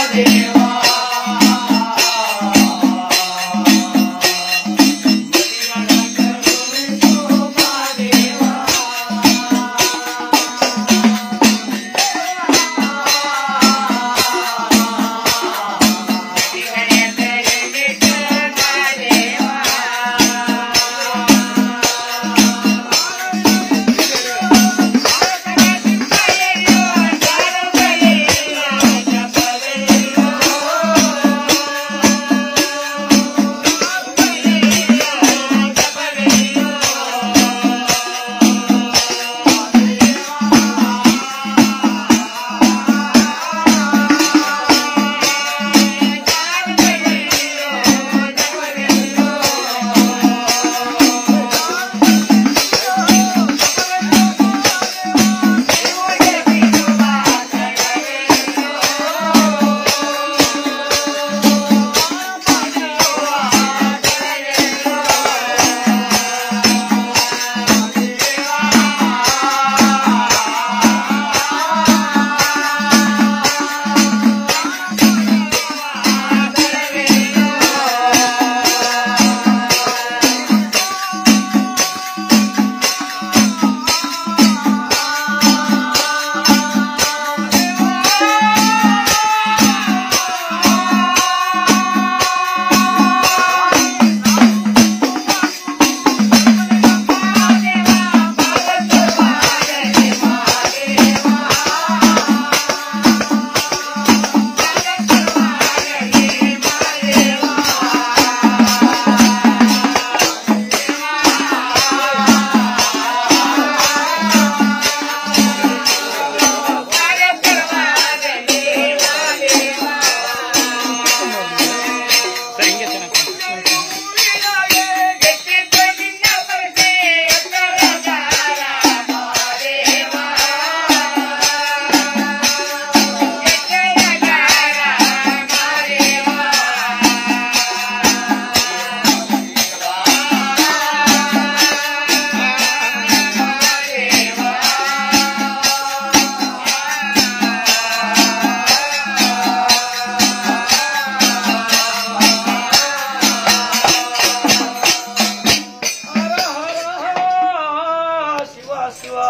ಶಿವ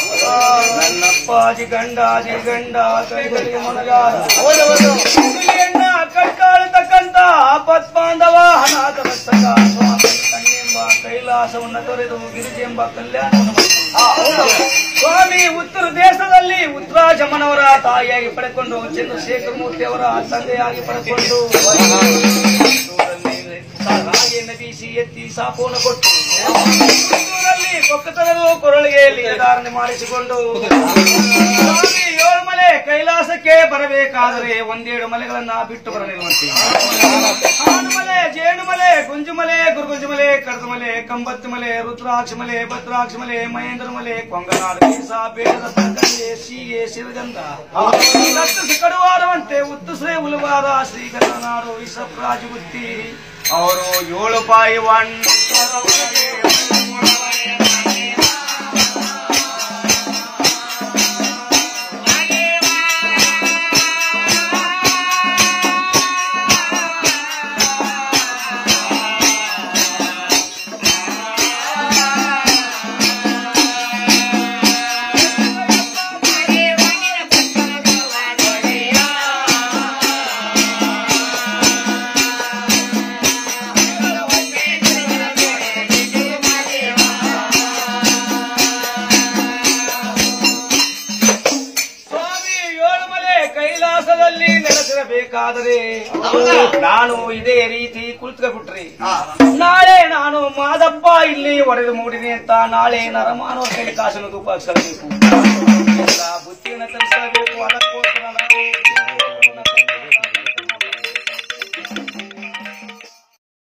ನನ್ನಪ್ಪಾಜಿ ಗಂಡಾಜಿ ಗಂಡ ಕೈಗಳಿಗೆ ಮೊನಗಾದ ಎಣ್ಣ ಕಟ್ಟಾಳತಕ್ಕಂತ ಆಪತ್ ಬಾಂಧವ ಅನಾಥ ರಕ್ಷಕ ಸ್ವಾಮಿ ಕಣ್ಣೆಂಬ ಕೈಲಾಸವನ್ನ ತೊರೆದು ಗಿರಿಜೆಂಬ ಕಲ್ಯಾಣವನ್ನು ಮಾಡಿದ. ಸ್ವಾಮಿ ಉತ್ತರ ದೇಶದಲ್ಲಿ ಉತ್ತರಾಜಮನವರ ತಾಯಿಯಾಗಿ ಪಡೆದುಕೊಂಡು ಚಂದ್ರಶೇಖರ ಮೂರ್ತಿ ಅವರ ತಂದೆಯಾಗಿ ಪಡೆದುಕೊಂಡು ಹಾಗೆಯನ್ನು ಬೀಸಿ ಎತ್ತಿ ಸಾಪವನ್ನು ಕೊಟ್ಟು ಊರಲ್ಲಿ ಕೊಕ್ಕತನದು ಕೊರಳಿಗೆಯಲ್ಲಿ ಧಾರಣೆ ಮಾಡಿಸಿಕೊಂಡು ಸ್ವಾಮಿ ಏಳುಮಲೆ ಕೈಲಾಸಕ್ಕೆ ಬರಬೇಕಾದರೆ ಒಂದೇಳು ಮಲೆಗಳನ್ನ ಬಿಟ್ಟು ಬರಲಿರುವಂತೆ ಆನುಮಲೆ ಜೇನುಮಲೆ ಗುಂಜುಮಲೆ ಗುರುಗುಂಜುಮಲೆ ಕಡದಮಲೆ ಕಂಬತ್ತು ಮಲೆ ರುದ್ರಾಕ್ಷ ಮಲೆ ಭದ್ರಾಕ್ಷ ಮಲೆ ಮಹೇಂದ್ರ ಮಲೆ ಕೊಂಗನಾಡು ಬೀಸ ಬೇಡದ ಸಂಗಂಗೆ ಸೀಗೆ ಸಿರಗಂಧ ಲಕ್ಷ ಕಡುವಾರವಂತೆ ಉತ್ತುಸ್ರೇ ಉಲುವಾದ ಶ್ರೀಗಂಧನಾಡು ವಿಷಪ್ರಾಜಗುತ್ತಿ ಅವರು ಏಳು ಪಾಯಿ ವಣ್ಣ ಸ್ವಾಮಿ ಏಳುಮಲೆ ಕೈಲಾಸದಲ್ಲಿ ನೆಲೆಸಿರಬೇಕಾದರೆ ನಾನು ಇದೇ ರೀತಿ ಕುಳಿತುಬಿಟ್ರಿ ನಾಳೆ ನಾನು ಮಾದಪ್ಪ ಇಲ್ಲಿ ಒಡೆದು ಮೂಡಿನಿ ಅಂತ ನಾಳೆ ನರಮಾನವ ಕೈಲಿ ಕಾಸನ್ನು ಧೂಪ ಹಾಕ್ಸಬೇಕು ಎಲ್ಲ ಬುದ್ಧಿಯನ್ನು ತರಿಸಬೇಕು ಅದಕ್ಕೋಸ್ಕರ ನಾವು